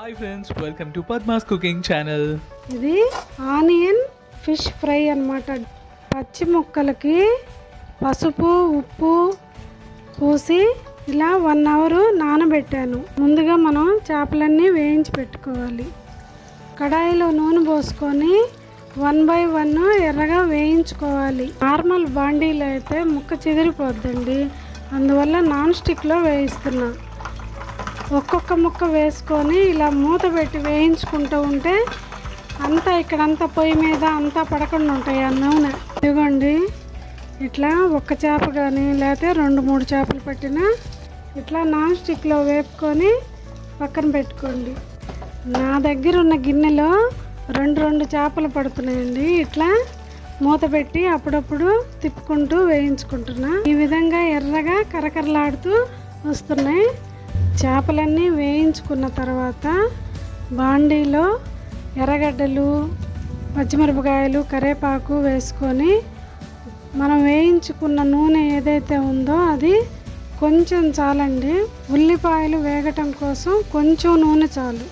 hi friends welcome to Padma's cooking channel ఇది onion fish fry అన్నమాట పచ్చి ముక్కలకి పసుపు ఉప్పు పూసి ఇలా వన్ అవర్ నానబెట్టాను ముందుగా మనం చేపలన్నీ వేయించి పెట్టుకోవాలి కడాయిలో నూనె పోసుకొని వన్ బై వన్ ఎర్రగా వేయించుకోవాలి నార్మల్ బాండీలో అయితే ముక్క చెదిరిపోద్దండి అందువల్ల నాన్ స్టిక్లో వేయిస్తున్నా ఒక్కొక్క ముక్క వేసుకొని ఇలా మూత పెట్టి వేయించుకుంటూ ఉంటే అంతా ఇక్కడంతా పొయ్యి మీద అంతా పడకుండా ఉంటాయి ఆ నూనె ఇదిగోండి ఇట్లా ఒక్క చేప కానీ లేకపోతే రెండు మూడు చేపలు పట్టినా ఇట్లా నాన్ స్టిక్లో వేపుకొని పక్కన పెట్టుకోండి నా దగ్గర ఉన్న గిన్నెలో రెండు రెండు చేపలు పడుతున్నాయండి ఇట్లా మూత పెట్టి అప్పుడప్పుడు తిప్పుకుంటూ వేయించుకుంటున్నా ఈ విధంగా ఎర్రగా కరకరలాడుతూ వస్తున్నాయి చేపలన్నీ వేయించుకున్న తర్వాత బాండీలో ఎర్రగడ్డలు పచ్చిమిరపకాయలు కరేపాకు వేసుకొని మనం వేయించుకున్న నూనె ఏదైతే ఉందో అది కొంచెం చాలండి ఉల్లిపాయలు వేగటం కోసం కొంచెం నూనె చాలు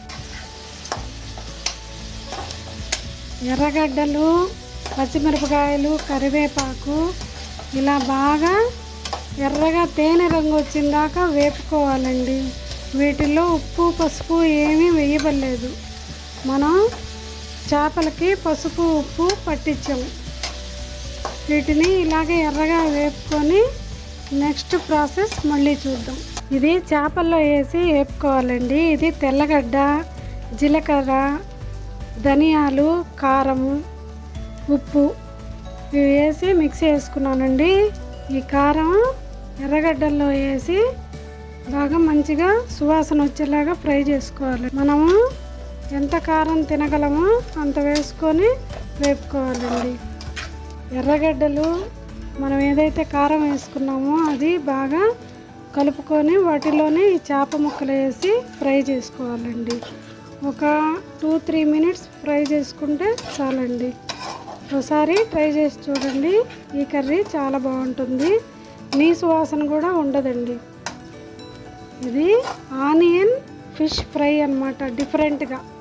ఎర్రగడ్డలు పచ్చిమిరపకాయలు కరివేపాకు ఇలా బాగా ఎర్రగా తేనె రంగు వచ్చిన దాకా వేపుకోవాలండి వీటిలో ఉప్పు పసుపు ఏమీ వేయబడలేదు మనం చేపలకి పసుపు ఉప్పు పట్టించాము వీటిని ఇలాగే ఎర్రగా వేపుకొని నెక్స్ట్ ప్రాసెస్ మళ్ళీ చూద్దాం ఇది చేపల్లో వేసి వేపుకోవాలండి ఇది తెల్లగడ్డ జీలకర్ర ధనియాలు కారము ఉప్పు ఇవి వేసి మిక్స్ చేసుకున్నానండి ఈ కారం ఎర్రగడ్డల్లో వేసి బాగా మంచిగా సువాసన వచ్చేలాగా ఫ్రై చేసుకోవాలి మనము ఎంత కారం తినగలమో అంత వేసుకొని వేపుకోవాలండి ఎర్రగడ్డలు మనం ఏదైతే కారం వేసుకున్నామో అది బాగా కలుపుకొని వాటిలోనే ఈ చేప ముక్కలు వేసి ఫ్రై చేసుకోవాలండి ఒక టూ త్రీ మినిట్స్ ఫ్రై చేసుకుంటే చాలండి ఒకసారి ట్రై చేసి చూడండి ఈ కర్రీ చాలా బాగుంటుంది నీసు వాసన కూడా ఉండదండి ఇది ఆనియన్ ఫిష్ ఫ్రై అన్నమాట డిఫరెంట్గా